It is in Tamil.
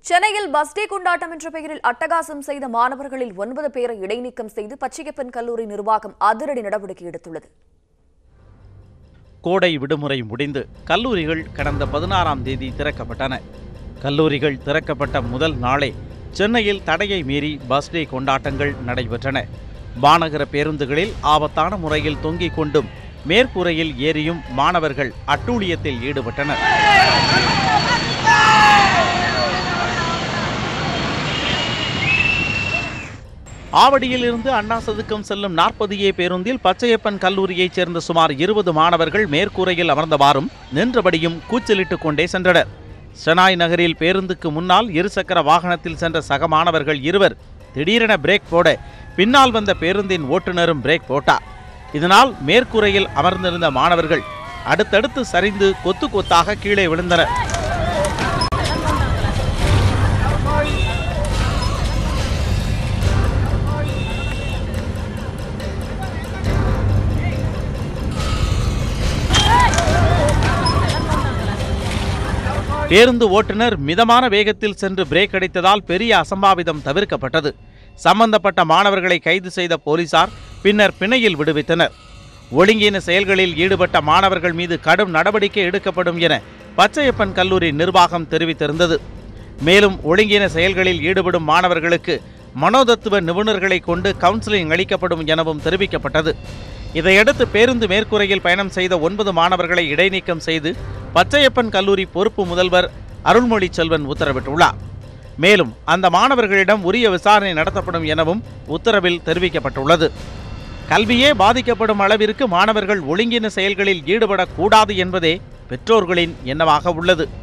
சென்னையில் பஸ் டே கொண்டாட்டம் என்ற பெயரில் அட்டகாசம் செய்த மாணவர்களில் ஒன்பது பேரை இடைநீக்கம் செய்து பச்சையப்பன் கல்லூரி நிர்வாகம் அதிரடி நடவடிக்கை எடுத்துள்ளது கோடை விடுமுறை முடிந்து கல்லூரிகள் கடந்த பதினாறாம் தேதி திறக்கப்பட்டன கல்லூரிகள் திறக்கப்பட்ட முதல் நாளே சென்னையில் தடையை மீறி பஸ் டே கொண்டாட்டங்கள் நடைபெற்றன மாநகர பேருந்துகளில் ஆபத்தான முறையில் தொங்கிக் கொண்டும் மேற்கூரையில் ஏறியும் மாணவர்கள் அட்டூழியத்தில் ஈடுபட்டனர் ஆவடியில் இருந்து அண்ணா சதுக்கம் செல்லும் நாற்பது ஏ பேருந்தில் பச்சையப்பன் கல்லூரியைச் சேர்ந்த சுமார் இருபது மாணவர்கள் மேற்கூரையில் அமர்ந்தவாறும் நின்றபடியும் கூச்சலிட்டுக் கொண்டே சென்றனர் செனாய் நகரில் பேருந்துக்கு முன்னால் இருசக்கர வாகனத்தில் சென்ற சக மாணவர்கள் இருவர் திடீரென பிரேக் போட பின்னால் வந்த பேருந்தின் ஓட்டுநரும் பிரேக் போட்டார் இதனால் மேற்கூரையில் அமர்ந்திருந்த மாணவர்கள் அடுத்தடுத்து சரிந்து கொத்து கொத்தாக கீழே விழுந்தனர் பேருந்து ஓட்டுநர் மிதமான வேகத்தில் சென்று பிரேக் அடித்ததால் பெரிய அசம்பாவிதம் தவிர்க்கப்பட்டது சம்பந்தப்பட்ட மாணவர்களை கைது செய்த போலீசார் பின்னர் பிணையில் விடுவித்தனர் ஒழுங்கீன செயல்களில் ஈடுபட்ட மாணவர்கள் மீது கடும் நடவடிக்கை எடுக்கப்படும் என பச்சையப்பன் கல்லூரி நிர்வாகம் தெரிவித்திருந்தது மேலும் ஒழுங்கீன செயல்களில் ஈடுபடும் மாணவர்களுக்கு மனோதத்துவ நிபுணர்களை கொண்டு கவுன்சிலிங் அளிக்கப்படும் எனவும் தெரிவிக்கப்பட்டது இதையடுத்து பேருந்து மேற்கூரையில் பயணம் செய்த ஒன்பது மாணவர்களை இடைநீக்கம் செய்து பச்சையப்பன் கல்லூரி பொறுப்பு முதல்வர் அருள்மொழி செல்வன் உத்தரவிட்டுள்ளார் மேலும் அந்த மாணவர்களிடம் உரிய விசாரணை நடத்தப்படும் எனவும் உத்தரவில் தெரிவிக்கப்பட்டுள்ளது கல்வியே பாதிக்கப்படும் அளவிற்கு மாணவர்கள் ஒழுங்கின செயல்களில் ஈடுபடக்கூடாது என்பதே பெற்றோர்களின் எண்ணமாக உள்ளது